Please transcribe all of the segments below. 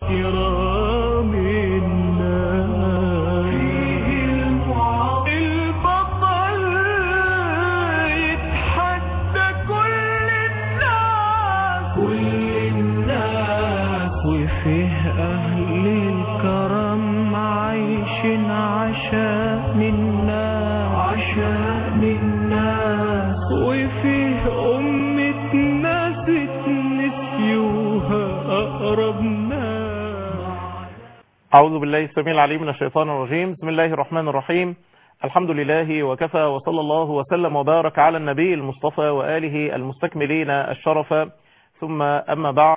كرام الناس فيه البطل يتحدى كل الناس كل الناس وفيه أهل الكرم عايشين عشان الناس عشان الناس وفيه أمة ناس نسيوها أقرب ناس أعوذ بالله السميع العليم من الشيطان الرجيم بسم الله الرحمن الرحيم الحمد لله وكفى وصلى الله وسلم وبارك على النبي المصطفى وآله المستكملين الشرف ثم أما بعد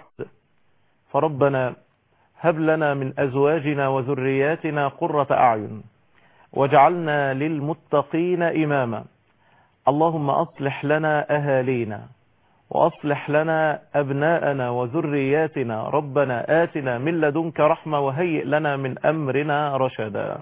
فربنا هب لنا من أزواجنا وذرياتنا قرة أعين وجعلنا للمتقين إماما اللهم أصلح لنا أهالينا وأصلح لنا أبناءنا وذرياتنا ربنا آتنا من لدنك رحمة وهيئ لنا من أمرنا رشدا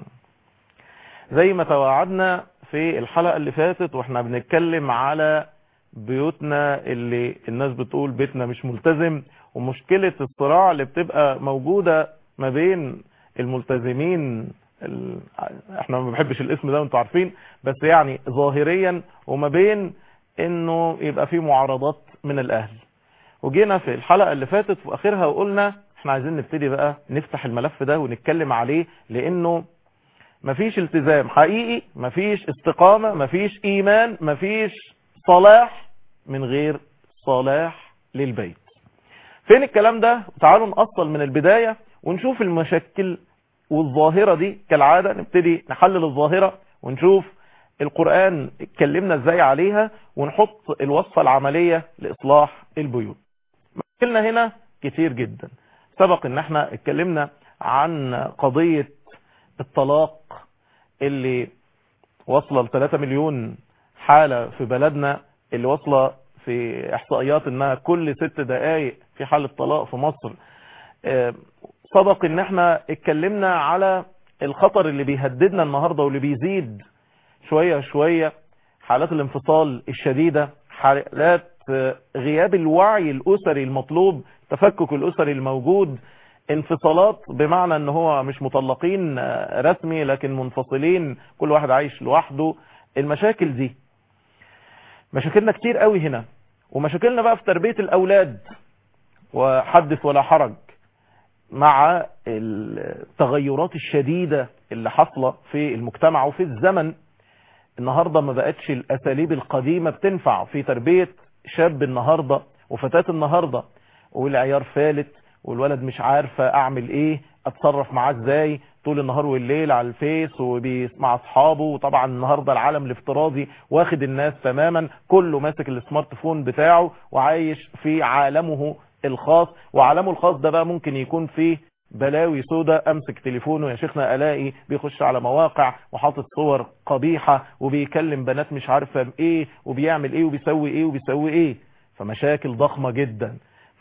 زي ما توعدنا في الحلقة اللي فاتت واحنا بنتكلم على بيوتنا اللي الناس بتقول بيتنا مش ملتزم ومشكلة الصراع اللي بتبقى موجودة ما بين الملتزمين ال... احنا ما بنحبش الاسم ده وانتوا عارفين بس يعني ظاهريا وما بين انه يبقى في معارضات من الاهل وجينا في الحلقة اللي فاتت في اخرها وقلنا احنا عايزين نبتدي بقى نفتح الملف ده ونتكلم عليه لانه مفيش التزام حقيقي مفيش استقامة مفيش ايمان مفيش صلاح من غير صلاح للبيت فين الكلام ده تعالوا نأصل من البداية ونشوف المشاكل والظاهرة دي كالعادة نبتدي نحلل الظاهرة ونشوف القرآن اتكلمنا ازاي عليها ونحط الوصفة العملية لإصلاح البيوت مشكلنا هنا كتير جدا سبق ان احنا اتكلمنا عن قضية الطلاق اللي واصلة ل 3 مليون حالة في بلدنا اللي واصلة في احصائيات انها كل ست دقايق في حالة طلاق في مصر سبق ان احنا اتكلمنا على الخطر اللي بيهددنا النهاردة واللي بيزيد شوية شوية حالات الانفصال الشديدة حالات غياب الوعي الأسري المطلوب تفكك الأسري الموجود انفصالات بمعنى ان هو مش مطلقين رسمي لكن منفصلين كل واحد عايش لوحده المشاكل دي مشاكلنا كتير قوي هنا ومشاكلنا بقى في تربية الأولاد وحدث ولا حرج مع التغيرات الشديدة اللي حصلة في المجتمع وفي الزمن النهاردة ما بقتش الأساليب القديمة بتنفع في تربية شاب النهاردة وفتاة النهاردة والعيار فالت والولد مش عارفة أعمل إيه أتصرف معاه إزاي طول النهار والليل على الفيس ومع أصحابه وطبعا النهاردة العالم الافتراضي واخد الناس تماما كله ماسك السمارت فون بتاعه وعايش في عالمه الخاص وعالمه الخاص ده بقى ممكن يكون فيه بلاوي سودا امسك تليفونه يا شيخنا الاقي بيخش على مواقع وحاطط صور قبيحة وبيكلم بنات مش عارفة بايه وبيعمل ايه وبيسوي ايه وبيسوي ايه فمشاكل ضخمة جدا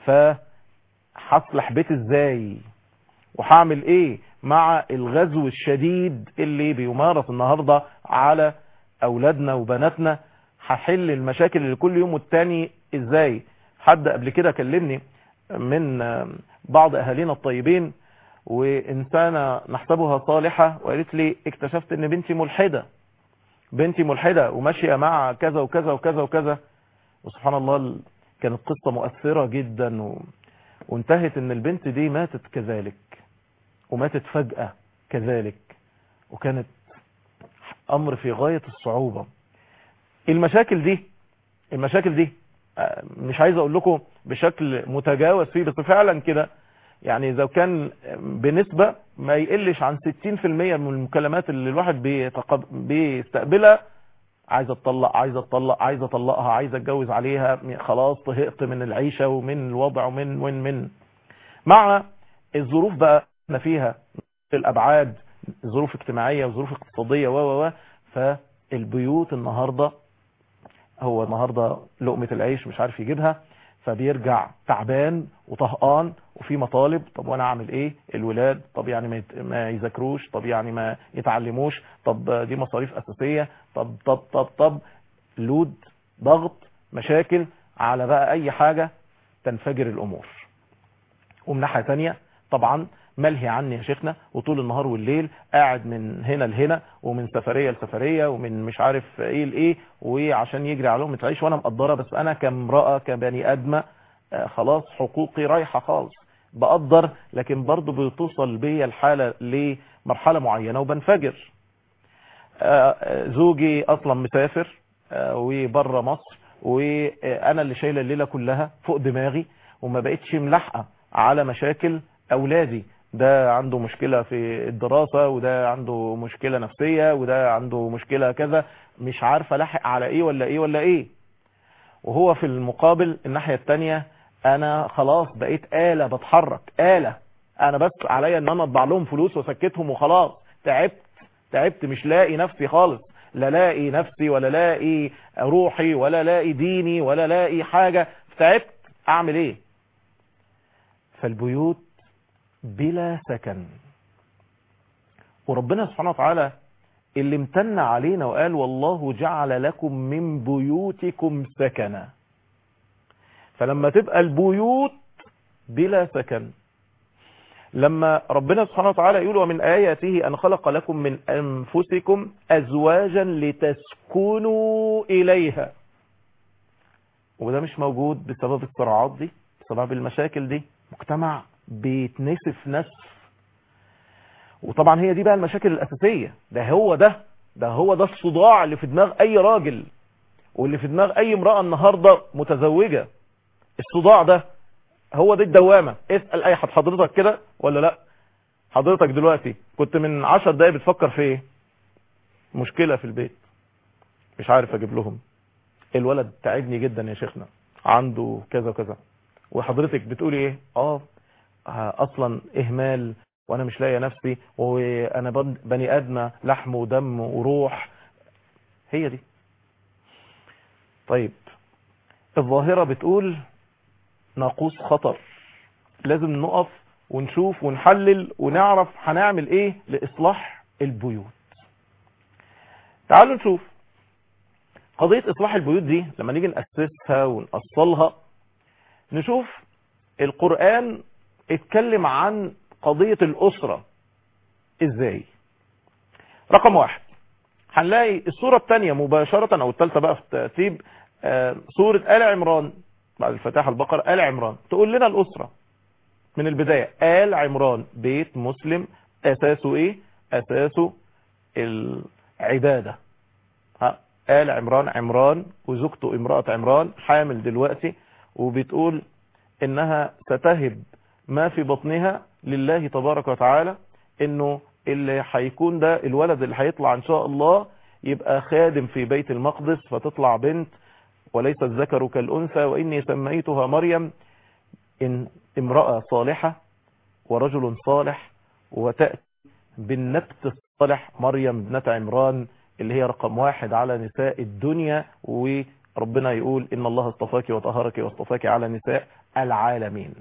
فهصلح بيت ازاي وهعمل ايه مع الغزو الشديد اللي بيمارس النهاردة على اولادنا وبناتنا هحل المشاكل اللي كل يوم والتاني ازاي حد قبل كده كلمني من بعض اهالينا الطيبين وانسانة نحسبها صالحة وقالت لي اكتشفت ان بنتي ملحدة بنتي ملحدة وماشية مع كذا وكذا وكذا وكذا وسبحان الله كانت قصة مؤثرة جدا و... وانتهت ان البنت دي ماتت كذلك وماتت فجأة كذلك وكانت امر في غاية الصعوبة المشاكل دي المشاكل دي مش عايز اقول لكم بشكل متجاوز فيه بس فعلا كده يعني اذا كان بنسبة ما يقلش عن 60% من المكالمات اللي الواحد بيتقب... بيستقبلها عايز اتطلق عايز اتطلق عايز اطلقها عايز اتجوز عليها خلاص طهقت من العيشة ومن الوضع ومن ومن من مع الظروف بقى احنا فيها الابعاد ظروف اجتماعية وظروف اقتصادية و و فالبيوت النهاردة هو النهاردة لقمة العيش مش عارف يجيبها فبيرجع تعبان وطهقان وفي مطالب طب وانا اعمل ايه الولاد طب يعني ما يت- ما يذاكروش طب يعني ما يتعلموش طب دي مصاريف اساسية طب طب طب طب لود ضغط مشاكل على بقى اي حاجة تنفجر الامور ومن ناحية تانية طبعا ملهي عني يا شيخنا وطول النهار والليل قاعد من هنا لهنا ومن سفرية لسفرية ومن مش عارف ايه لايه وعشان يجري عليهم تعيش وانا مقدرة بس انا كامرأة كبني ادمة آه خلاص حقوقي رايحة خالص بقدر لكن برضو بتوصل بيا الحالة لمرحلة معينة وبنفجر آه زوجي اصلا مسافر آه وبره مصر وانا اللي شايله الليله كلها فوق دماغي وما بقتش ملاحقه على مشاكل اولادي ده عنده مشكلة في الدراسة وده عنده مشكلة نفسية وده عنده مشكلة كذا مش عارفة لاحق على ايه ولا ايه ولا ايه وهو في المقابل الناحية التانية انا خلاص بقيت آلة بتحرك آلة انا بس عليا ان انا اطبع لهم فلوس واسكتهم وخلاص تعبت تعبت مش لاقي نفسي خالص لا لاقي نفسي ولا لاقي روحي ولا لاقي ديني ولا لاقي حاجة تعبت اعمل ايه فالبيوت بلا سكن وربنا سبحانه وتعالى اللي امتن علينا وقال والله جعل لكم من بيوتكم سكنا فلما تبقى البيوت بلا سكن لما ربنا سبحانه وتعالى يقول ومن آياته أن خلق لكم من أنفسكم أزواجا لتسكنوا إليها وده مش موجود بسبب الصراعات دي بسبب المشاكل دي مجتمع بيتنسف نسف وطبعا هي دي بقى المشاكل الأساسية ده هو ده ده هو ده الصداع اللي في دماغ أي راجل واللي في دماغ أي امرأة النهاردة متزوجة الصداع ده هو دي الدوامة اسأل أي حد حضرتك كده ولا لا حضرتك دلوقتي كنت من عشر دقايق بتفكر في ايه مشكلة في البيت مش عارف اجيب لهم الولد تعبني جدا يا شيخنا عنده كذا كذا وحضرتك بتقولي ايه اه اصلا اهمال وانا مش لاقيه نفسي وانا بني ادمه لحم ودم وروح هي دي طيب الظاهره بتقول ناقوس خطر لازم نقف ونشوف ونحلل ونعرف هنعمل ايه لاصلاح البيوت تعالوا نشوف قضيه اصلاح البيوت دي لما نيجي ناسسها ونأصلها نشوف القرآن اتكلم عن قضية الأسرة ازاي رقم واحد هنلاقي الصورة الثانية مباشرة او الثالثة بقى في الترتيب سورة آل عمران بعد الفتاحة البقرة آل عمران تقول لنا الأسرة من البداية آل عمران بيت مسلم أساسه ايه أساسه العبادة ها آل عمران عمران وزوجته امرأة عمران حامل دلوقتي وبتقول انها ستهب ما في بطنها لله تبارك وتعالى انه اللي هيكون ده الولد اللي هيطلع ان شاء الله يبقى خادم في بيت المقدس فتطلع بنت وليس الذكر كالأنثى وإني سميتها مريم إن امرأة صالحة ورجل صالح وتأتي بالنبت الصالح مريم ابنة عمران اللي هي رقم واحد على نساء الدنيا وربنا يقول إن الله اصطفاك وطهرك واصطفاك على نساء العالمين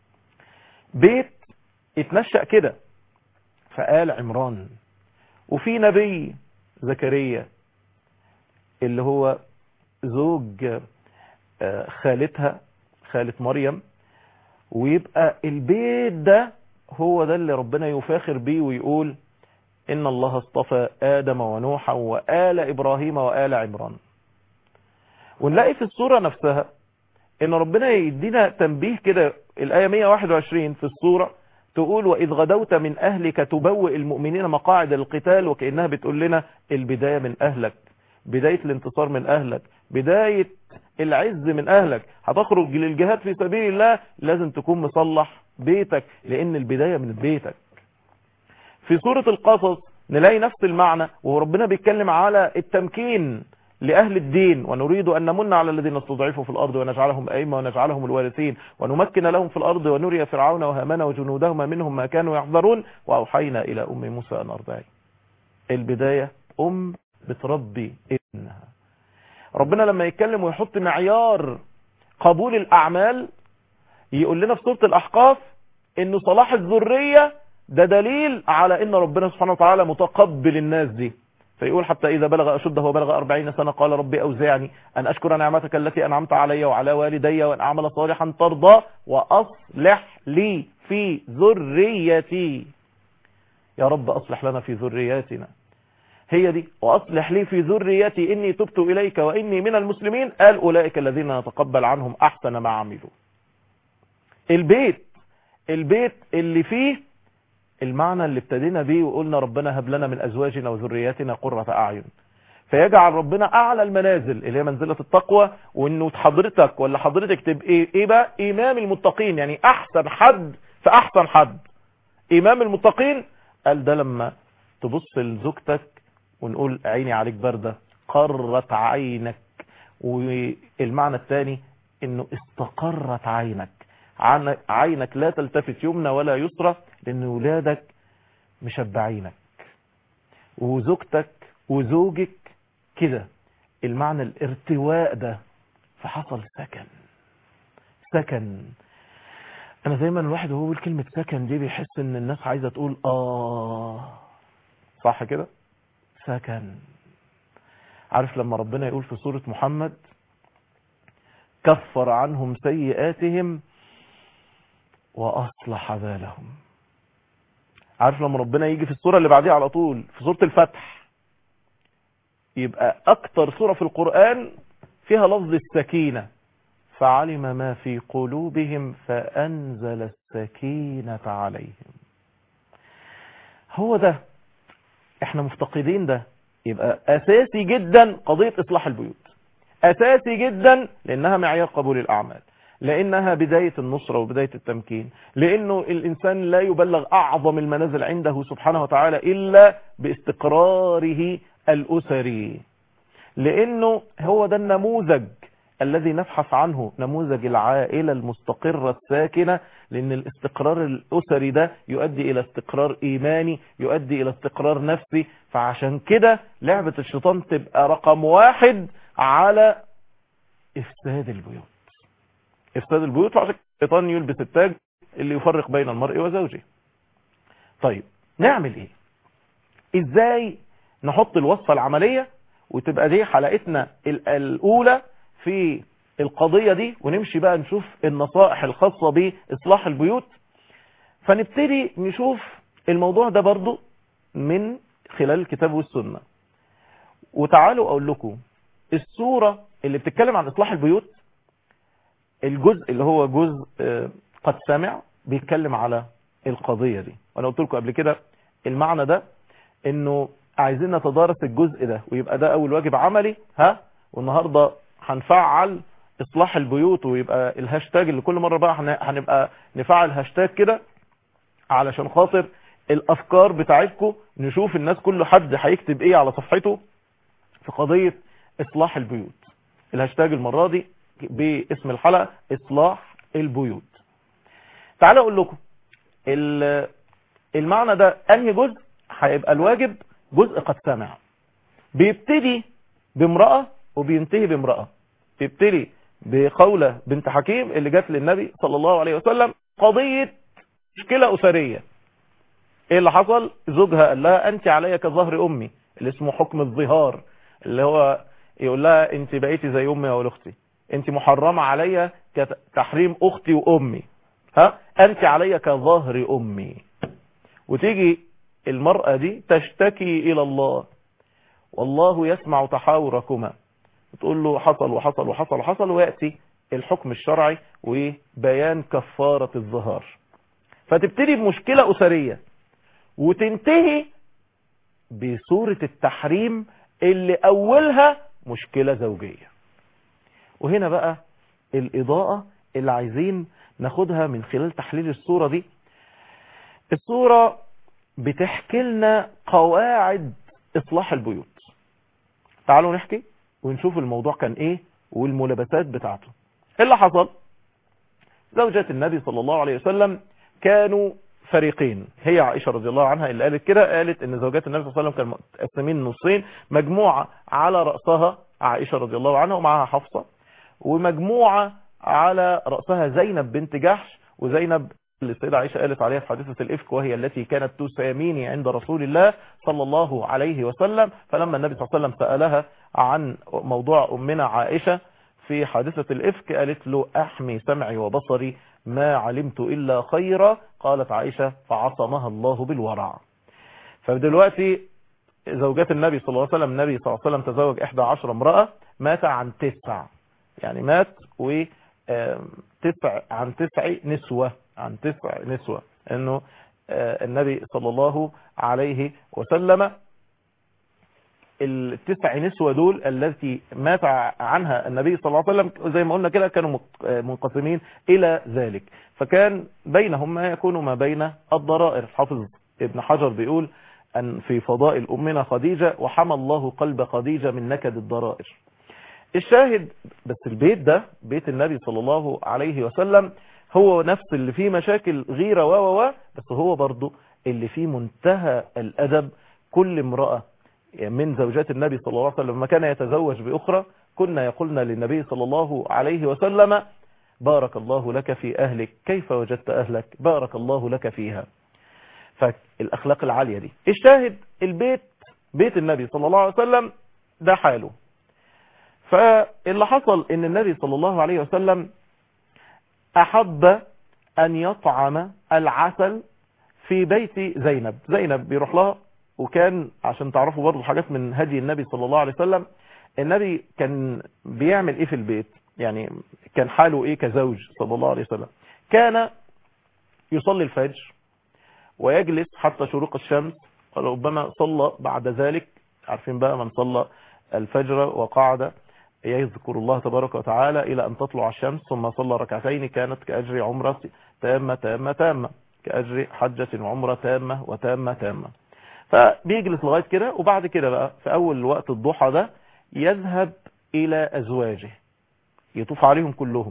بيت اتنشأ كده فقال عمران وفي نبي زكريا اللي هو زوج خالتها خالة مريم ويبقى البيت ده هو ده اللي ربنا يفاخر بيه ويقول إن الله اصطفى آدم ونوحا وآل إبراهيم وآل عمران ونلاقي في الصورة نفسها إن ربنا يدينا تنبيه كده الآية 121 في الصورة تقول وإذ غدوت من أهلك تبوئ المؤمنين مقاعد القتال وكأنها بتقول لنا البداية من أهلك بداية الانتصار من أهلك بداية العز من أهلك هتخرج للجهاد في سبيل الله لازم تكون مصلح بيتك لأن البداية من بيتك في سورة القصص نلاقي نفس المعنى وربنا بيتكلم على التمكين لأهل الدين ونريد أن نمن على الذين استضعفوا في الأرض ونجعلهم أئمة ونجعلهم الوارثين ونمكن لهم في الأرض ونري فرعون وهامان وجنودهما منهم ما كانوا يحذرون وأوحينا إلى أم موسى أن أرضعي البداية أم بتربي ابنها ربنا لما يتكلم ويحط معيار قبول الأعمال يقول لنا في سورة الأحقاف إنه صلاح الذرية ده دليل على إن ربنا سبحانه وتعالى متقبل الناس دي فيقول حتى إذا بلغ أشده وبلغ أربعين سنة قال ربي أوزعني أن أشكر نعمتك التي أنعمت علي وعلى والدي وأن أعمل صالحا ترضى وأصلح لي في ذريتي يا رب أصلح لنا في ذرياتنا هي دي وأصلح لي في ذريتي إني تبت إليك وإني من المسلمين قال أولئك الذين نتقبل عنهم أحسن ما عملوا البيت البيت اللي فيه المعنى اللي ابتدينا بيه وقلنا ربنا هب لنا من أزواجنا وذرياتنا قرة أعين فيجعل ربنا أعلى المنازل اللي هي منزلة التقوى وإنه حضرتك ولا حضرتك تبقى إيه بقى إمام المتقين يعني أحسن حد فأحسن حد إمام المتقين قال ده لما تبص لزوجتك ونقول عيني عليك باردة قرت عينك والمعنى الثاني انه استقرت عينك عينك لا تلتفت يمنى ولا يسرى لان ولادك مشبعينك وزوجتك وزوجك كده المعنى الارتواء ده فحصل سكن سكن انا دايما الواحد وهو بيقول كلمة سكن دي بيحس ان الناس عايزة تقول اه صح كده سكن عارف لما ربنا يقول في سورة محمد كفر عنهم سيئاتهم وأصلح بالهم عارف لما ربنا يجي في السورة اللي بعديها على طول في سورة الفتح يبقى أكتر سورة في القرآن فيها لفظ السكينة فعلم ما في قلوبهم فأنزل السكينة عليهم هو ده احنا مفتقدين ده يبقى اساسي جدا قضية اصلاح البيوت اساسي جدا لانها معيار قبول الاعمال لانها بداية النصرة وبداية التمكين لانه الانسان لا يبلغ اعظم المنازل عنده سبحانه وتعالى الا باستقراره الاسري لانه هو ده النموذج الذي نبحث عنه نموذج العائلة المستقرة الساكنة لأن الاستقرار الأسري ده يؤدي إلى استقرار إيماني يؤدي إلى استقرار نفسي فعشان كده لعبة الشيطان تبقى رقم واحد على إفساد البيوت إفساد البيوت وعشان الشيطان يلبس التاج اللي يفرق بين المرء وزوجه طيب نعمل إيه إزاي نحط الوصفة العملية وتبقى دي حلقتنا الأولى في القضية دي ونمشي بقى نشوف النصائح الخاصة بإصلاح البيوت فنبتدي نشوف الموضوع ده برضو من خلال الكتاب والسنة وتعالوا أقول لكم السورة اللي بتتكلم عن إصلاح البيوت الجزء اللي هو جزء قد سمع بيتكلم على القضية دي وأنا قلت لكم قبل كده المعنى ده انه عايزين نتدارس الجزء ده ويبقى ده اول واجب عملي ها والنهاردة هنفعل اصلاح البيوت ويبقى الهاشتاج اللي كل مرة بقى هنبقى نفعل هاشتاج كده علشان خاطر الافكار بتاعتكم نشوف الناس كل حد هيكتب ايه على صفحته في قضية اصلاح البيوت الهاشتاج المرة دي باسم الحلقة اصلاح البيوت تعالوا اقول لكم المعنى ده انهي جزء هيبقى الواجب جزء قد سمع بيبتدي بامرأة وبينتهي بامرأة بيبتدي بقولة بنت حكيم اللي جت للنبي صلى الله عليه وسلم قضية مشكلة أسرية ايه اللي حصل زوجها قال لها انت عليا كظهر امي اللي اسمه حكم الظهار اللي هو يقول لها انت بقيتي زي امي او اختي انت محرمة عليا كتحريم اختي وامي ها انت عليا كظهر امي وتيجي المرأة دي تشتكي الى الله والله يسمع تحاوركما تقول له حصل وحصل وحصل وحصل ويأتي الحكم الشرعي وبيان كفارة الظهار فتبتدي بمشكلة أسرية وتنتهي بصورة التحريم اللي أولها مشكلة زوجية وهنا بقى الإضاءة اللي عايزين ناخدها من خلال تحليل الصورة دي الصورة بتحكي لنا قواعد إصلاح البيوت تعالوا نحكي ونشوف الموضوع كان إيه والملابسات بتاعته إيه اللي حصل زوجات النبي صلى الله عليه وسلم كانوا فريقين هي عائشة رضي الله عنها اللي قالت كده قالت ان زوجات النبي صلى الله عليه وسلم كانوا متقسمين نصين مجموعة على رأسها عائشة رضي الله عنها ومعها حفصة ومجموعة على رأسها زينب بنت جحش وزينب اللي السيدة عائشة قالت عليها في حادثة الإفك وهي التي كانت تساميني عند رسول الله صلى الله عليه وسلم فلما النبي صلى الله عليه وسلم سألها عن موضوع أمنا عائشة في حادثة الإفك قالت له أحمي سمعي وبصري ما علمت إلا خيرا قالت عائشة فعصمها الله بالورع فدلوقتي زوجات النبي صلى الله عليه وسلم النبي صلى الله عليه وسلم تزوج 11 امرأة مات عن تسع يعني مات و تسع عن تسع نسوة عن تسع نسوة انه النبي صلى الله عليه وسلم التسع نسوة دول التي مات عنها النبي صلى الله عليه وسلم زي ما قلنا كده كانوا منقسمين الى ذلك فكان بينهم ما يكون ما بين الضرائر حافظ ابن حجر بيقول أن في فضائل أمنا خديجة وحمى الله قلب خديجة من نكد الضرائر الشاهد بس البيت ده بيت النبي صلى الله عليه وسلم هو نفس اللي فيه مشاكل غيرة و و بس هو برضو اللي فيه منتهى الأدب كل امرأة من زوجات النبي صلى الله عليه وسلم لما كان يتزوج بأخرى كنا يقولنا للنبي صلى الله عليه وسلم بارك الله لك في أهلك كيف وجدت أهلك بارك الله لك فيها فالأخلاق العالية دي الشاهد البيت بيت النبي صلى الله عليه وسلم ده حاله فاللي حصل ان النبي صلى الله عليه وسلم احب ان يطعم العسل في بيت زينب زينب بيروح لها وكان عشان تعرفوا برضو حاجات من هدي النبي صلى الله عليه وسلم النبي كان بيعمل ايه في البيت يعني كان حاله ايه كزوج صلى الله عليه وسلم كان يصلي الفجر ويجلس حتى شروق الشمس وربما صلى بعد ذلك عارفين بقى من صلى الفجر وقعد يذكر الله تبارك وتعالى إلى أن تطلع الشمس ثم صلى ركعتين كانت كأجر عمرة تامة تامة تامة كأجر حجة وعمرة تامة وتامة تامة فبيجلس لغاية كده وبعد كده بقى في أول وقت الضحى ده يذهب إلى أزواجه يطوف عليهم كلهم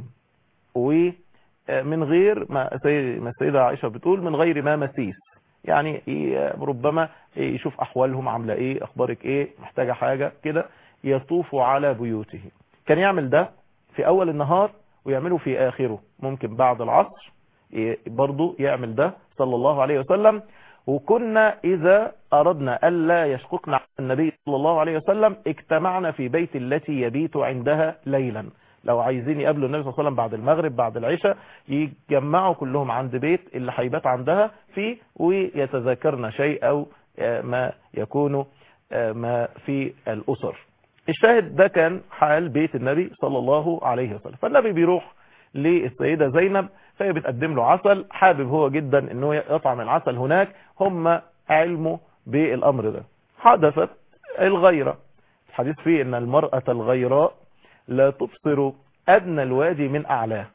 ومن غير ما السيدة عائشة بتقول من غير ما مسيس يعني ربما يشوف أحوالهم عاملة إيه أخبارك إيه محتاجة حاجة كده يطوف على بيوته كان يعمل ده في أول النهار ويعمله في آخره ممكن بعد العصر برضو يعمل ده صلى الله عليه وسلم وكنا إذا أردنا ألا يشققنا النبي صلى الله عليه وسلم اجتمعنا في بيت التي يبيت عندها ليلا لو عايزين يقابلوا النبي صلى الله عليه وسلم بعد المغرب بعد العشاء يجمعوا كلهم عند بيت اللي هيبات عندها فيه ويتذاكرنا شيء أو ما يكون ما في الأسر الشاهد ده كان حال بيت النبي صلى الله عليه وسلم فالنبي بيروح للسيدة زينب فهي بتقدم له عسل حابب هو جدا انه يطعم العسل هناك هم علموا بالامر ده حدثت الغيرة الحديث فيه ان المرأة الغيراء لا تبصر ادنى الوادي من اعلاه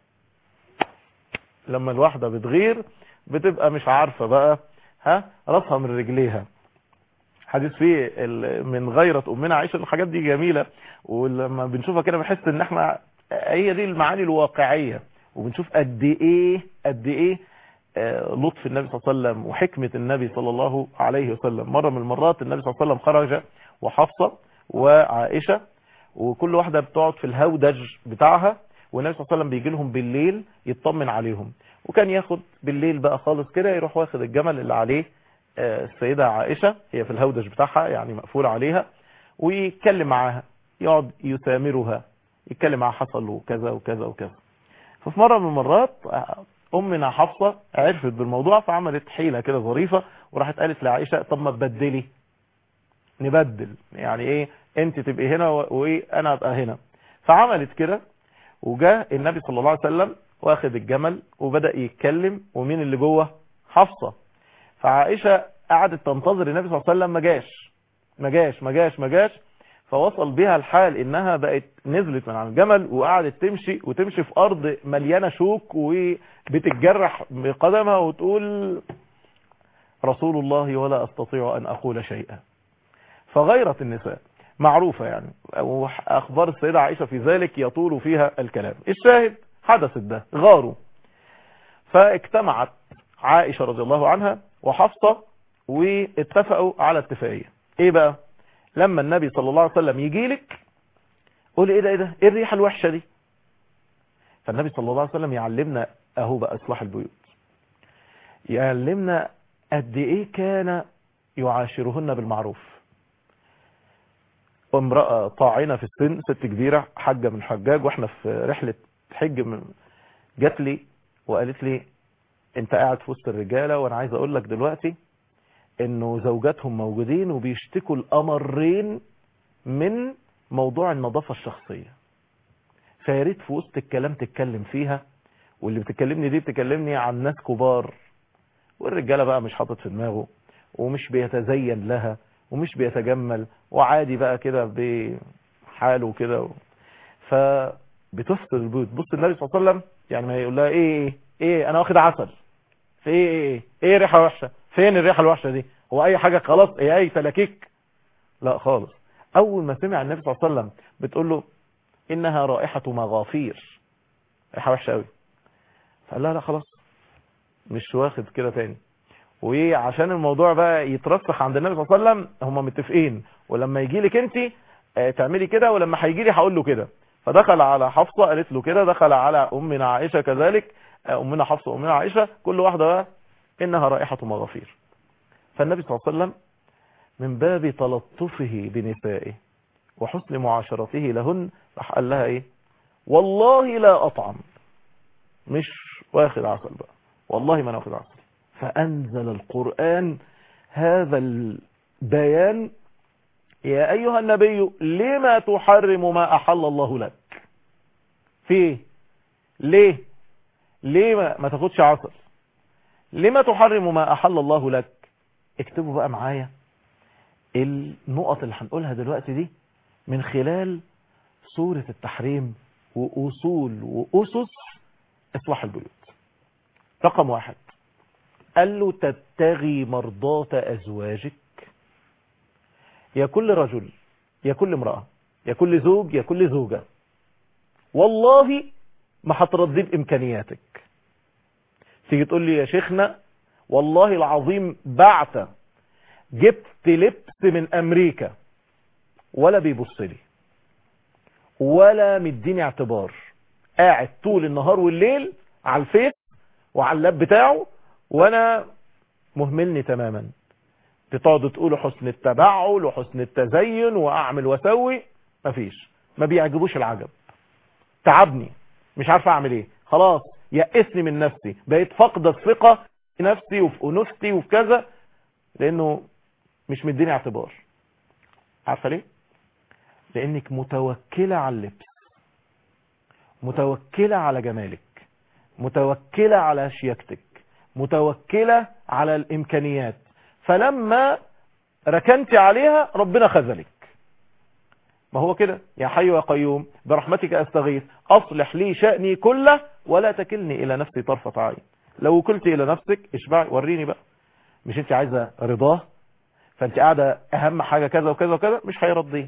لما الواحدة بتغير بتبقى مش عارفة بقى ها راسها من رجليها حديث فيه من غيرة أمنا عائشة الحاجات دي جميلة ولما بنشوفها كده بنحس ان احنا هي دي المعاني الواقعية وبنشوف قد ايه قد ايه لطف النبي صلى الله عليه وسلم وحكمة النبي صلى الله عليه وسلم مرة من المرات النبي صلى الله عليه وسلم خرج وحفصة وعائشة وكل واحدة بتقعد في الهودج بتاعها والنبي صلى الله عليه وسلم بيجي لهم بالليل يطمن عليهم وكان ياخد بالليل بقى خالص كده يروح واخد الجمل اللي عليه السيدة عائشة هي في الهودج بتاعها يعني مقفول عليها ويتكلم معاها يقعد يسامرها يتكلم معاها حصل وكذا وكذا وكذا ففي مرة من المرات أمنا حفصة عرفت بالموضوع فعملت حيلة كده ظريفة وراحت قالت لعائشة طب ما تبدلي نبدل يعني ايه انت تبقي هنا وايه انا ابقى هنا فعملت كده وجاء النبي صلى الله عليه وسلم واخد الجمل وبدأ يتكلم ومين اللي جوه حفصة فعائشة قعدت تنتظر النبي صلى الله عليه وسلم ما جاش ما جاش ما جاش ما جاش فوصل بها الحال انها بقت نزلت من على الجمل وقعدت تمشي وتمشي في ارض مليانة شوك وبتتجرح بقدمها وتقول رسول الله ولا استطيع ان اقول شيئا فغيرت النساء معروفة يعني واخبار السيدة عائشة في ذلك يطول فيها الكلام الشاهد حدثت ده غاروا فاجتمعت عائشة رضي الله عنها وحفصة واتفقوا على اتفاقية ايه بقى لما النبي صلى الله عليه وسلم يجي لك قولي ايه ده ايه ده ايه الريحة الوحشة دي فالنبي صلى الله عليه وسلم يعلمنا اهو بقى اصلاح البيوت يعلمنا قد ايه كان يعاشرهن بالمعروف امرأة طاعنة في السن ست كبيرة حجة من حجاج واحنا في رحلة حج من جات لي وقالت لي انت قاعد في وسط الرجالة وانا عايز اقول لك دلوقتي انه زوجاتهم موجودين وبيشتكوا الامرين من موضوع النظافة الشخصية فياريت في وسط الكلام تتكلم فيها واللي بتكلمني دي بتكلمني عن ناس كبار والرجالة بقى مش حاطط في دماغه ومش بيتزين لها ومش بيتجمل وعادي بقى كده بحاله كده فبتفصل البيوت بص النبي صلى الله عليه وسلم يعني ما يقول لها ايه ايه ايه انا واخد عسل في ايه ايه ايه ريحه وحشه فين الريحه الوحشه دي هو اي حاجه خلاص ايه اي تلاكيك لا خالص اول ما سمع النبي صلى الله عليه وسلم بتقول له انها رائحه مغافير ريحه وحشه قوي فقال لها لا خلاص مش واخد كده تاني وعشان الموضوع بقى يترسخ عند النبي صلى الله عليه وسلم هم متفقين ولما يجي لك انت تعملي كده ولما هيجي لي هقول له كده فدخل على حفصة قالت له كده دخل على أمنا عائشة كذلك أمنا حفصة وأمنا عائشة كل واحدة بقى إنها رائحة مغافير فالنبي صلى الله عليه وسلم من باب تلطفه بنسائه وحسن معاشرته لهن راح قال لها إيه والله لا أطعم مش واخد عسل بقى والله ما أنا واخد عسل فأنزل القرآن هذا البيان يا أيها النبي لما تحرم ما أحل الله لك في ليه ليه ما, ما تاخدش عسل لما تحرم ما أحل الله لك اكتبوا بقى معايا النقط اللي هنقولها دلوقتي دي من خلال سورة التحريم وأصول وأسس إصلاح البيوت رقم واحد قال له تبتغي مرضات أزواجك يا كل رجل يا كل امرأة يا كل زوج يا كل زوجة والله ما هترضيه بإمكانياتك تيجي تقول لي يا شيخنا والله العظيم بعت جبت لبس من أمريكا ولا بيبص لي ولا مديني اعتبار قاعد طول النهار والليل على الفيس وعلى اللاب بتاعه وانا مهملني تماما تقعدوا تقولوا حسن التبعل وحسن التزين واعمل واسوي مفيش ما بيعجبوش العجب تعبني مش عارف اعمل ايه خلاص يأسني من نفسي بقيت فقد الثقة في نفسي وفي انوثتي وفي كذا لانه مش مديني اعتبار عارفه ليه لانك متوكلة على اللبس متوكلة على جمالك متوكلة على شياكتك متوكلة على الامكانيات فلما ركنت عليها ربنا خذلك ما هو كده يا حي يا قيوم برحمتك استغيث اصلح لي شأني كله ولا تكلني الى نفسي طرفة عين لو وكلت الى نفسك اشبعي وريني بقى مش انت عايزة رضاه فانت قاعدة اهم حاجة كذا وكذا وكذا مش هيرضيه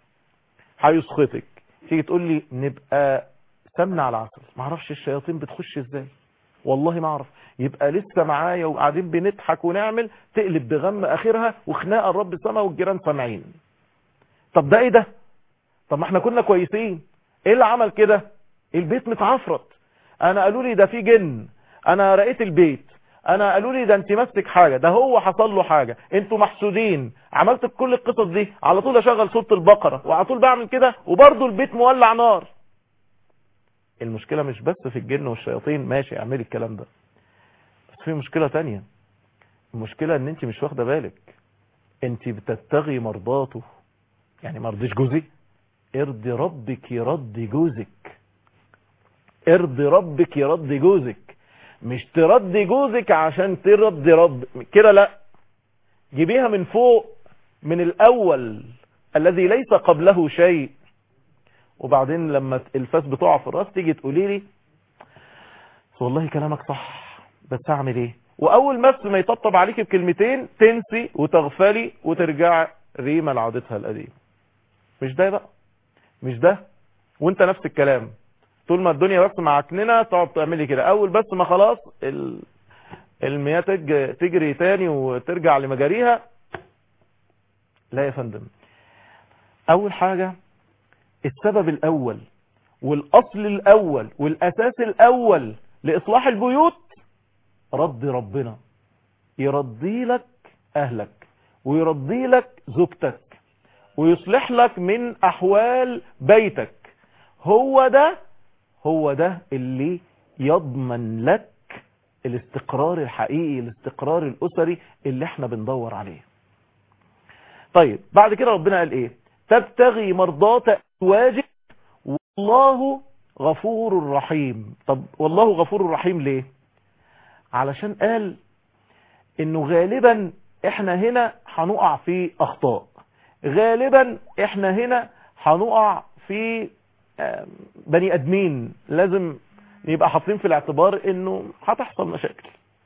هيسخطك تيجي تقول لي نبقى سمنة على عسل ما اعرفش الشياطين بتخش ازاي والله ما اعرف يبقى لسه معايا وقاعدين بنضحك ونعمل تقلب بغم اخرها وخناقه الرب السما والجيران سامعين طب ده ايه ده طب ما احنا كنا كويسين ايه اللي عمل كده البيت متعفرت انا قالوا لي ده في جن انا رأيت البيت انا قالوا لي ده انت ماسك حاجه ده هو حصل له حاجه انتوا محسودين عملت كل القصص دي على طول اشغل سوره البقره وعلى طول بعمل كده وبرضه البيت مولع نار المشكله مش بس في الجن والشياطين ماشي اعملي الكلام ده بس في مشكله تانية المشكله ان انت مش واخده بالك انت بتبتغي مرضاته يعني ما رضيش جوزي ارضي ربك يرضي جوزك ارضي ربك يرضي جوزك مش ترضي جوزك عشان ترضي رب كده لا جيبيها من فوق من الاول الذي ليس قبله شيء وبعدين لما الفاس بتقع في الراس تيجي تقولي لي والله كلامك صح بس اعمل ايه واول بس ما يطبطب عليك بكلمتين تنسي وتغفلي وترجع ريما لعادتها القديمه مش ده بقى مش ده وانت نفس الكلام طول ما الدنيا بس معكننه تقعد تعملي كده اول بس ما خلاص ال... المياه تج... تجري تاني وترجع لمجاريها لا يا فندم اول حاجة السبب الاول والاصل الاول والاساس الاول لاصلاح البيوت رد ربنا يرضي لك اهلك ويرضي لك زوجتك ويصلح لك من احوال بيتك هو ده هو ده اللي يضمن لك الاستقرار الحقيقي الاستقرار الأسري اللي احنا بندور عليه طيب بعد كده ربنا قال ايه تبتغي مرضات أزواجك والله غفور رحيم طب والله غفور رحيم ليه علشان قال انه غالبا احنا هنا هنقع في اخطاء غالبا احنا هنا هنقع في بني ادمين لازم يبقى حاطين في الاعتبار انه هتحصل مشاكل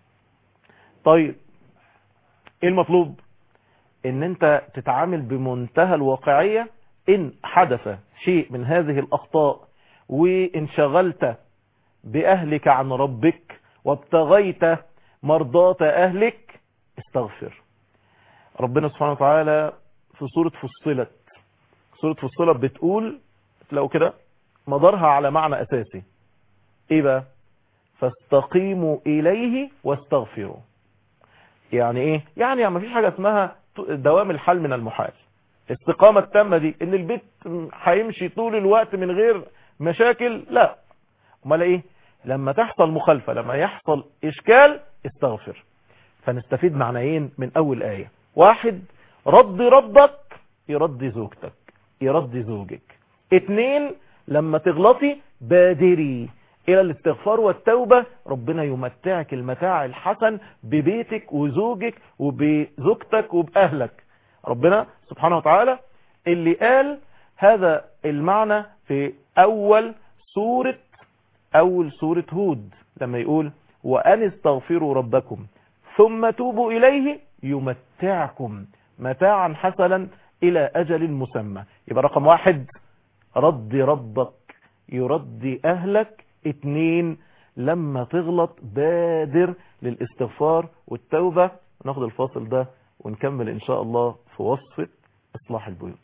طيب ايه المطلوب ان انت تتعامل بمنتهى الواقعية ان حدث شيء من هذه الاخطاء وانشغلت باهلك عن ربك وابتغيت مرضات اهلك استغفر ربنا سبحانه وتعالى في سورة فصلت سورة فصلت بتقول لو كده مدارها على معنى اساسي ايه بقى فاستقيموا اليه واستغفروا يعني ايه يعني ما فيش حاجة اسمها دوام الحال من المحال استقامة التامة دي ان البيت هيمشي طول الوقت من غير مشاكل لا امال ايه لما تحصل مخالفة لما يحصل اشكال استغفر فنستفيد معنيين من اول آية واحد رد ربك يرد زوجتك يرد زوجك اتنين لما تغلطي بادري الى الاستغفار والتوبة ربنا يمتعك المتاع الحسن ببيتك وزوجك وبزوجتك وبأهلك ربنا سبحانه وتعالى اللي قال هذا المعنى في اول سورة اول سورة هود لما يقول وان استغفروا ربكم ثم توبوا اليه يمتعكم متاعا حسنا الى اجل مسمى يبقى رقم واحد رد ربك يرد اهلك اتنين لما تغلط بادر للاستغفار والتوبة ناخد الفاصل ده ونكمل ان شاء الله في وصفة اصلاح البيوت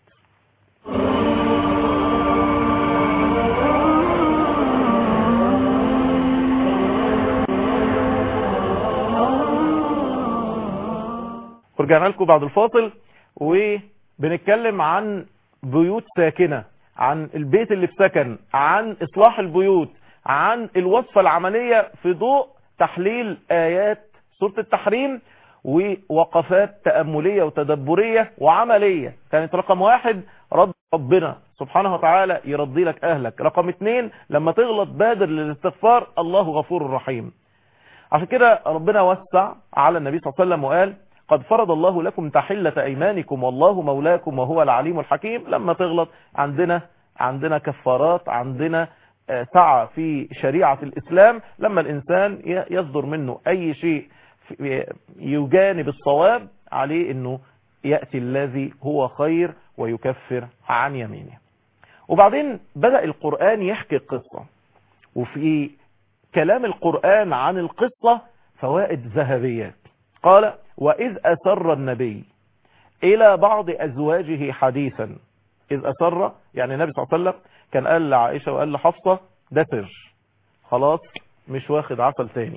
ورجعنا لكم بعد الفاصل وبنتكلم عن بيوت ساكنة عن البيت اللي في سكن عن اصلاح البيوت عن الوصفة العملية في ضوء تحليل آيات سورة التحريم ووقفات تأملية وتدبرية وعملية كانت رقم واحد رد ربنا سبحانه وتعالى يرضي لك أهلك رقم اتنين لما تغلط بادر للاستغفار الله غفور رحيم عشان كده ربنا وسع على النبي صلى الله عليه وسلم وقال قد فرض الله لكم تحلة أيمانكم والله مولاكم وهو العليم الحكيم لما تغلط عندنا عندنا كفارات عندنا سعى في شريعة الإسلام لما الإنسان يصدر منه أي شيء يجانب الصواب عليه أنه يأتي الذي هو خير ويكفر عن يمينه وبعدين بدأ القرآن يحكي القصة وفي كلام القرآن عن القصة فوائد ذهبيات قال وإذ أسر النبي إلى بعض أزواجه حديثا إذ أسر يعني النبي صلى الله عليه وسلم كان قال لعائشة وقال لحفصة ده سر خلاص مش واخد عسل تاني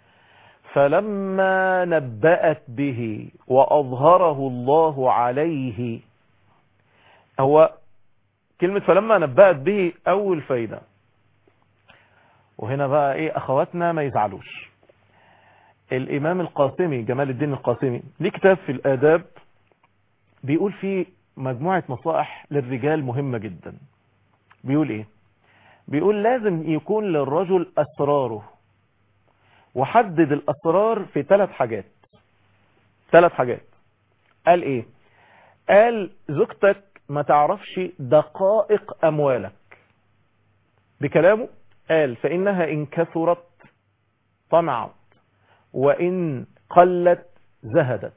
فلما نبأت به وأظهره الله عليه هو كلمة فلما نبأت به أول فايدة وهنا بقى ايه اخواتنا ما يزعلوش الامام القاسمي جمال الدين القاسمي ليه كتاب في الاداب بيقول فيه مجموعة نصائح للرجال مهمة جدا بيقول ايه بيقول لازم يكون للرجل اسراره وحدد الاسرار في ثلاث حاجات ثلاث حاجات قال ايه قال زوجتك ما تعرفش دقائق اموالك بكلامه قال فانها ان كثرت طمعت وان قلت زهدت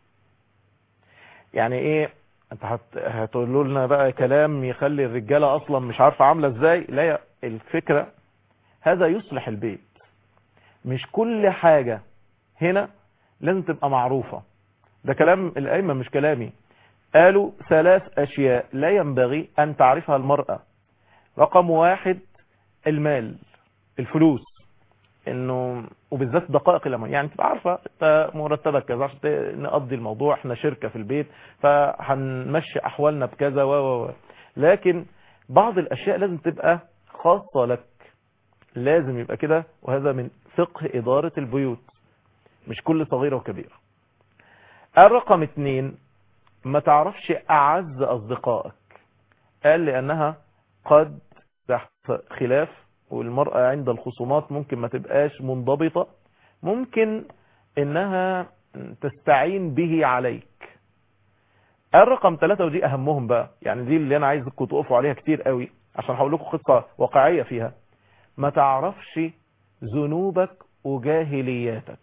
يعني ايه انت هت... هتقولوا لنا بقى كلام يخلي الرجالة اصلا مش عارفة عاملة ازاي لا الفكرة هذا يصلح البيت مش كل حاجة هنا لازم تبقى معروفة ده كلام الأئمة مش كلامي قالوا ثلاث أشياء لا ينبغي أن تعرفها المرأة رقم واحد المال الفلوس انه وبالذات دقائق الاموال يعني تبقى عارفه انت مرتبك كذا عشان نقضي الموضوع احنا شركه في البيت فهنمشي احوالنا بكذا و و لكن بعض الاشياء لازم تبقى خاصه لك لازم يبقى كده وهذا من فقه إدارة البيوت مش كل صغيرة وكبيرة الرقم اتنين ما تعرفش أعز أصدقائك قال لأنها قد تحت خلاف والمرأة عند الخصومات ممكن ما تبقاش منضبطة ممكن انها تستعين به عليك الرقم ثلاثة ودي اهمهم بقى يعني دي اللي انا عايزكم تقفوا عليها كتير قوي عشان هقول لكم قصة واقعية فيها ما تعرفش ذنوبك وجاهلياتك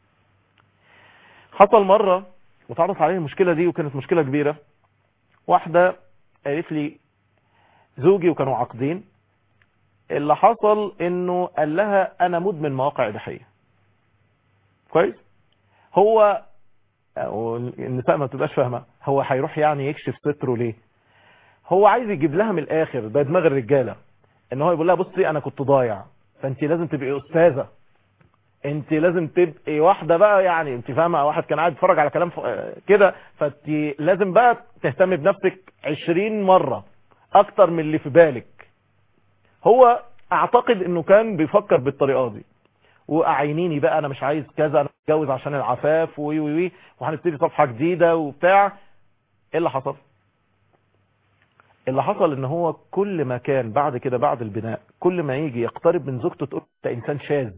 حصل مرة وتعرض عليه المشكلة دي وكانت مشكلة كبيرة واحدة قالت لي زوجي وكانوا عاقدين اللي حصل انه قال لها انا مدمن مواقع اباحيه كويس هو النساء ما تبقاش فاهمه هو هيروح يعني يكشف ستره ليه هو عايز يجيب لها من الاخر ده دماغ الرجاله ان هو يقول لها بصي انا كنت ضايع فانت لازم تبقي استاذه انت لازم تبقي واحده بقى يعني انت فاهمه واحد كان قاعد يتفرج على كلام كده فانت لازم بقى تهتمي بنفسك 20 مره اكتر من اللي في بالك هو اعتقد انه كان بيفكر بالطريقه دي واعينيني بقى انا مش عايز كذا انا متجوز عشان العفاف وي وي وي وهنبتدي صفحه جديده وبتاع ايه اللي حصل اللي حصل ان هو كل ما كان بعد كده بعد البناء كل ما يجي يقترب من زوجته تقول انت انسان شاذ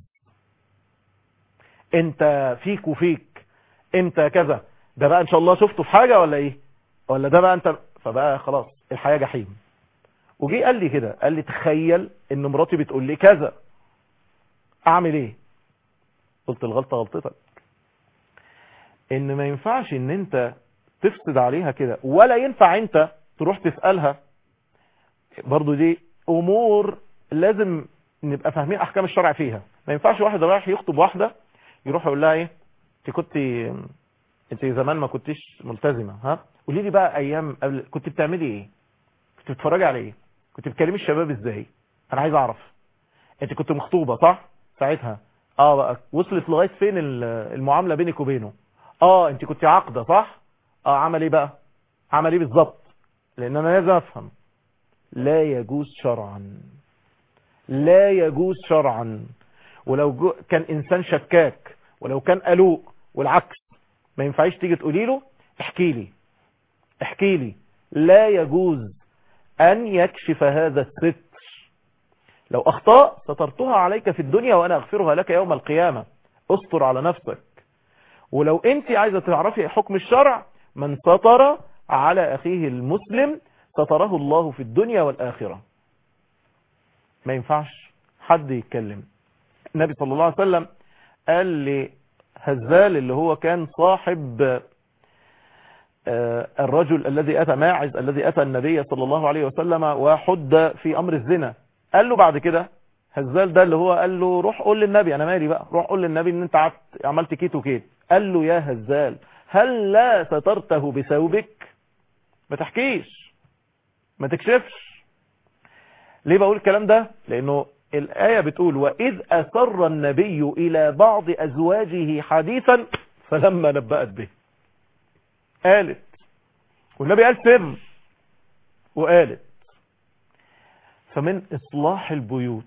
انت فيك وفيك انت كذا ده بقى ان شاء الله شفته في حاجه ولا ايه ولا ده بقى انت فبقى خلاص الحياه جحيم وجي قال لي كده قال لي تخيل ان مراتي بتقول لي كذا اعمل ايه قلت الغلطه غلطتك ان ما ينفعش ان انت تفسد عليها كده ولا ينفع انت تروح تسالها برضو دي امور لازم نبقى فاهمين احكام الشرع فيها ما ينفعش واحد رايح يخطب واحده يروح يقول لها ايه انت كنت انت زمان ما كنتش ملتزمه ها قولي لي بقى ايام قبل كنت بتعملي ايه كنت بتتفرجي على ايه كنت بتكلمي الشباب ازاي انا عايز اعرف انت كنت مخطوبه صح ساعتها اه بقى وصلت لغايه فين المعامله بينك وبينه اه انت كنت عاقده صح اه عمل ايه بقى عمل ايه بالظبط لان انا لازم افهم لا يجوز شرعا لا يجوز شرعا ولو جو كان انسان شكاك ولو كان قلوق والعكس ما ينفعيش تيجي تقولي له احكي لي احكي لي لا يجوز ان يكشف هذا الستر لو اخطاء سترتها عليك في الدنيا وانا اغفرها لك يوم القيامة استر على نفسك ولو انت عايزة تعرفي حكم الشرع من سطر على اخيه المسلم ستره الله في الدنيا والاخرة ما ينفعش حد يتكلم النبي صلى الله عليه وسلم قال لهزال اللي هو كان صاحب الرجل الذي أتى ماعز الذي أتى النبي صلى الله عليه وسلم وحد في أمر الزنا قال له بعد كده هزال ده اللي هو قال له روح قول للنبي أنا مالي بقى روح قول للنبي ان انت عملت كيت وكيت قال له يا هزال هل لا سترته بثوبك ما تحكيش ما تكشفش ليه بقول الكلام ده لانه الآية بتقول وإذ أسر النبي إلى بعض أزواجه حديثا فلما نبأت به قالت والنبي قال سر وقالت فمن إصلاح البيوت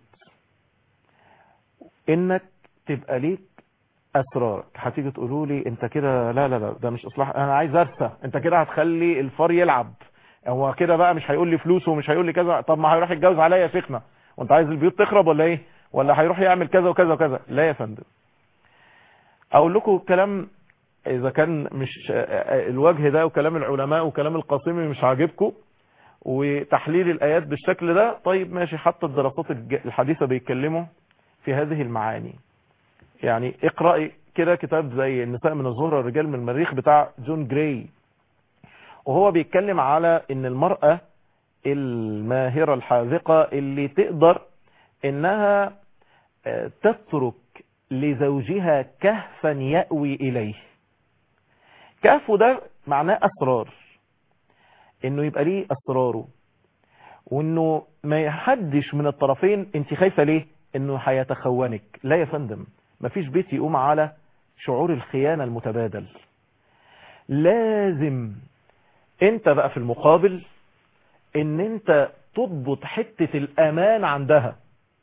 إنك تبقى ليك أسرارك هتيجي تقولوا لي أنت كده لا لا لا ده مش إصلاح أنا عايز أرسى أنت كده هتخلي الفار يلعب هو كده بقى مش هيقول لي فلوس ومش هيقول لي كذا طب ما هيروح يتجوز عليا يا شيخنا وانت عايز البيوت تخرب ولا ايه ولا هيروح يعمل كذا وكذا وكذا لا يا فندم اقول لكم كلام اذا كان مش الوجه ده وكلام العلماء وكلام القاسمي مش عاجبكم وتحليل الايات بالشكل ده طيب ماشي حتى الدراسات الحديثة بيتكلموا في هذه المعاني يعني اقرأي كده كتاب زي النساء من الظهر والرجال من المريخ بتاع جون جراي وهو بيتكلم على ان المرأة الماهرة الحاذقة اللي تقدر انها تترك لزوجها كهفا يأوي اليه كهف ده معناه اسرار انه يبقى ليه اسراره وانه ما يحدش من الطرفين انت خايفة ليه انه هيتخونك لا يا فندم مفيش بيت يقوم على شعور الخيانة المتبادل لازم انت بقى في المقابل ان انت تضبط حتة الامان عندها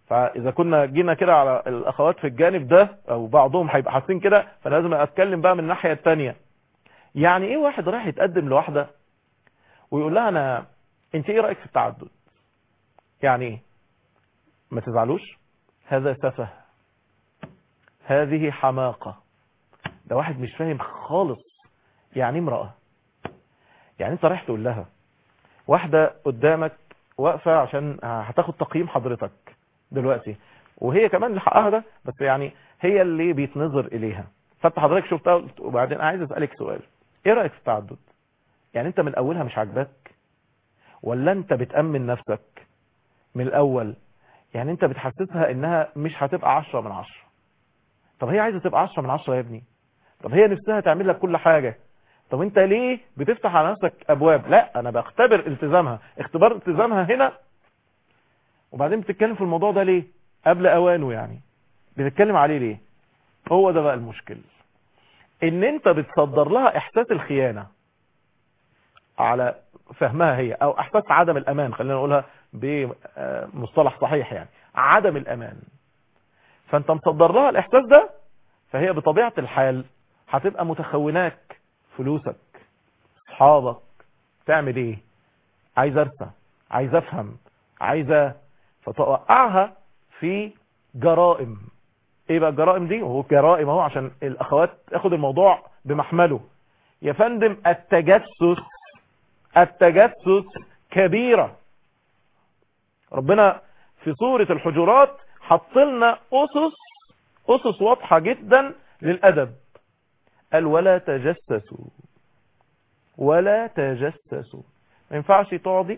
فاذا كنا جينا كده على الاخوات في الجانب ده او بعضهم هيبقى حاسين كده فلازم اتكلم بقى من الناحيه الثانيه يعني ايه واحد رايح يتقدم لواحده ويقول لها انا انت ايه رايك في التعدد يعني ايه ما تزعلوش هذا سفه هذه حماقه ده واحد مش فاهم خالص يعني امراه يعني انت رايح تقول لها واحده قدامك واقفه عشان هتاخد تقييم حضرتك دلوقتي وهي كمان اللي حقها ده بس يعني هي اللي بيتنظر اليها فانت حضرتك شفتها وقلت- وبعدين عايز اسالك سؤال ايه رايك في التعدد يعني انت من اولها مش عاجباك ولا انت بتامن نفسك من الاول يعني انت بتحسسها انها مش هتبقى عشرة من عشرة طب هي عايزه تبقى عشرة من عشرة يا ابني طب هي نفسها تعمل لك كل حاجه طب انت ليه بتفتح على نفسك ابواب لا انا بختبر التزامها اختبار التزامها هنا وبعدين بتتكلم في الموضوع ده ليه قبل اوانه يعني بتتكلم عليه ليه هو ده بقى المشكل ان انت بتصدر لها احساس الخيانة على فهمها هي او احساس عدم الامان خلينا نقولها بمصطلح صحيح يعني عدم الامان فانت مصدر لها الاحساس ده فهي بطبيعة الحال هتبقى متخوناك فلوسك اصحابك تعمل ايه عايز ارسى عايز افهم عايزه فتوقعها في جرائم ايه بقى الجرائم دي وهو جرائم اهو عشان الاخوات تاخد الموضوع بمحمله يا فندم التجسس التجسس كبيرة ربنا في سورة الحجرات حط لنا اسس اسس واضحة جدا للادب قال ولا تجسسوا ولا تجسسوا ما ينفعش تقعدي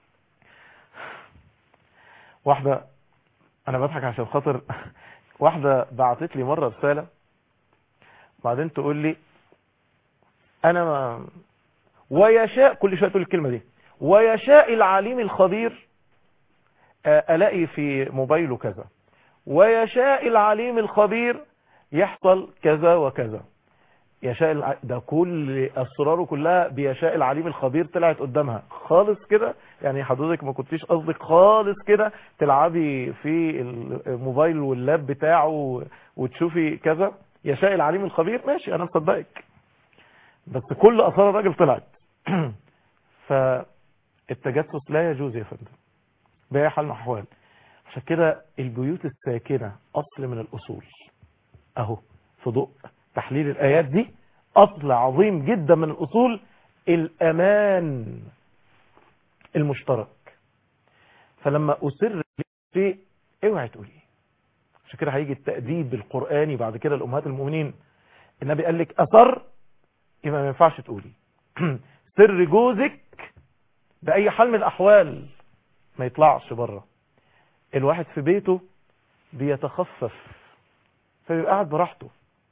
واحدة انا بضحك عشان خاطر واحدة بعتت لي مرة رسالة بعدين تقول لي انا ما ويشاء كل شوية تقول الكلمة دي ويشاء العليم الخبير آه، الاقي في موبايله كذا ويشاء العليم الخبير يحصل كذا وكذا يشاء الع... ده كل اسراره كلها بيشاء العليم الخبير طلعت قدامها خالص كده يعني حضرتك ما كنتيش قصدك خالص كده تلعبي في الموبايل واللاب بتاعه وتشوفي كذا يشاء العليم الخبير ماشي انا مصدقك بس كل اسرار الراجل طلعت فالتجسس لا يجوز يا فندم باي حال من الاحوال عشان كده البيوت الساكنه اصل من الاصول اهو في ضوء تحليل الآيات دي أصل عظيم جدا من الأصول الأمان المشترك فلما أسر شيء اوعي تقولي عشان كده هيجي التأديب القرآني بعد كده لأمهات المؤمنين النبي قال لك أثر يبقى ما ينفعش تقولي سر جوزك بأي حال من الأحوال ما يطلعش بره الواحد في بيته بيتخفف فيبقى قاعد براحته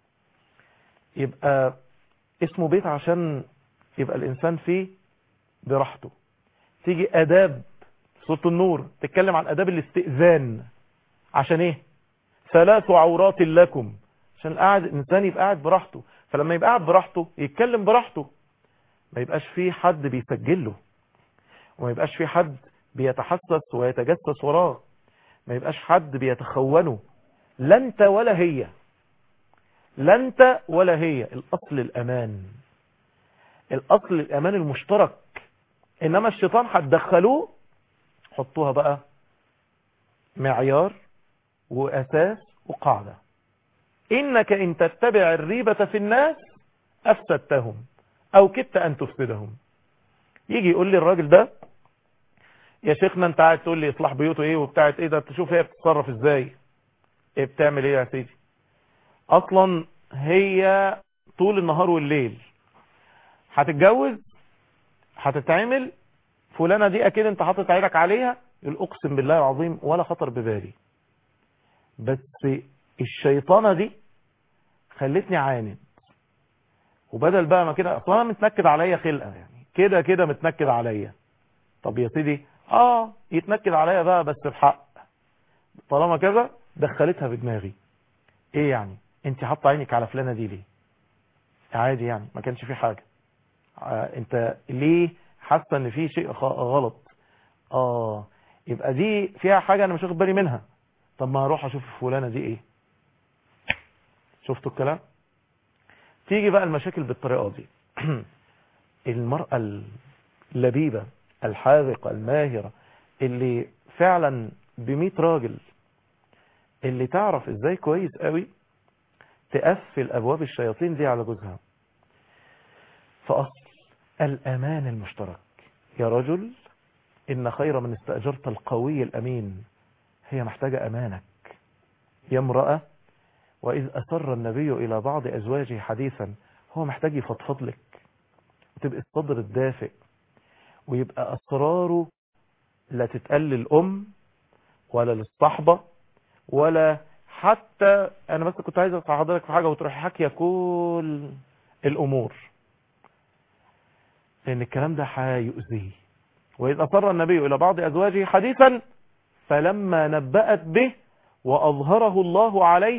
يبقى اسمه بيت عشان يبقى الإنسان فيه براحته تيجي أداب سورة النور تتكلم عن أداب الاستئذان عشان ايه ثلاث عورات لكم عشان قاعد الإنسان يبقى قاعد براحته فلما يبقى قاعد براحته يتكلم براحته ما يبقاش فيه حد بيسجله وما يبقاش فيه حد بيتحسس ويتجسس وراه ما يبقاش حد بيتخونه لا انت ولا هي لا انت ولا هي الاصل الامان الاصل الامان المشترك انما الشيطان هتدخلوه حطوها بقى معيار واساس وقاعدة انك ان تتبع الريبة في الناس افسدتهم او كدت ان تفسدهم يجي يقول لي الراجل ده يا شيخنا انت قاعد تقول لي اصلاح بيوته ايه وبتاعت ايه ده تشوف هي بتتصرف ازاي ايه بتعمل ايه يا سيدي اصلا هي طول النهار والليل هتتجوز هتتعمل فلانة دي اكيد انت حاطط عينك عليها يقول اقسم بالله العظيم ولا خطر ببالي بس الشيطانة دي خلتني عاند وبدل بقى ما كده اصلا متنكد عليا خلقة يعني كده كده متنكد عليا طب يا سيدي اه يتنكد عليا بقى بس بحق طالما كذا دخلتها في دماغي ايه يعني انت حاطه عينك على فلانه دي ليه عادي يعني ما كانش في حاجه آه انت ليه حاسه ان في شيء غلط اه يبقى دي فيها حاجه انا مش واخد بالي منها طب ما اروح اشوف فلانة دي ايه شفتوا الكلام تيجي بقى المشاكل بالطريقة دي المرأة اللبيبة الحاذقة الماهرة اللي فعلا بميت راجل اللي تعرف ازاي كويس قوي تقفل ابواب الشياطين دي على جوزها فاصل الامان المشترك يا رجل ان خير من استأجرت القوي الامين هي محتاجة امانك يا امرأة واذ اسر النبي الى بعض ازواجه حديثا هو محتاج يفضفض لك وتبقى الصدر الدافئ ويبقى اسراره لا تتقال للام ولا للصحبة ولا حتى انا بس كنت عايز اسمع حضرتك في حاجه وتروحي حاكيه كل الامور لان الكلام ده هيؤذيه واذ اصر النبي الى بعض ازواجه حديثا فلما نبأت به واظهره الله عليه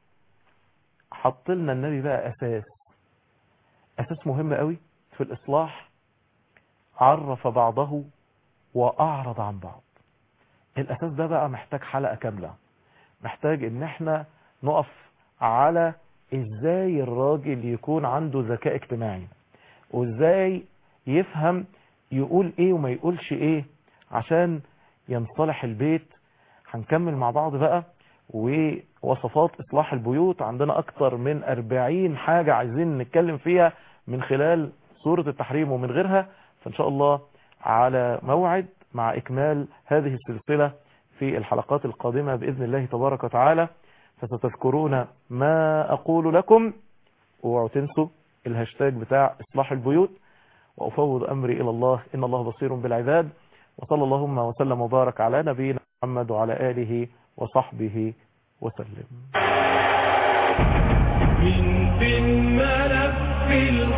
حط لنا النبي بقى اساس اساس مهم قوي في الاصلاح عرف بعضه واعرض عن بعض الاساس ده بقى محتاج حلقة كاملة محتاج ان احنا نقف على ازاي الراجل يكون عنده ذكاء اجتماعي وازاي يفهم يقول ايه وما يقولش ايه عشان ينصلح البيت هنكمل مع بعض بقى ووصفات اصلاح البيوت عندنا اكتر من 40 حاجة عايزين نتكلم فيها من خلال سورة التحريم ومن غيرها فان شاء الله على موعد مع إكمال هذه السلسلة في الحلقات القادمة بإذن الله تبارك وتعالى فستذكرون ما أقول لكم اوعوا تنسوا الهاشتاج بتاع إصلاح البيوت وأفوض أمري إلى الله إن الله بصير بالعباد وصلى اللهم وسلم وبارك على نبينا محمد وعلى آله وصحبه وسلم من في الملف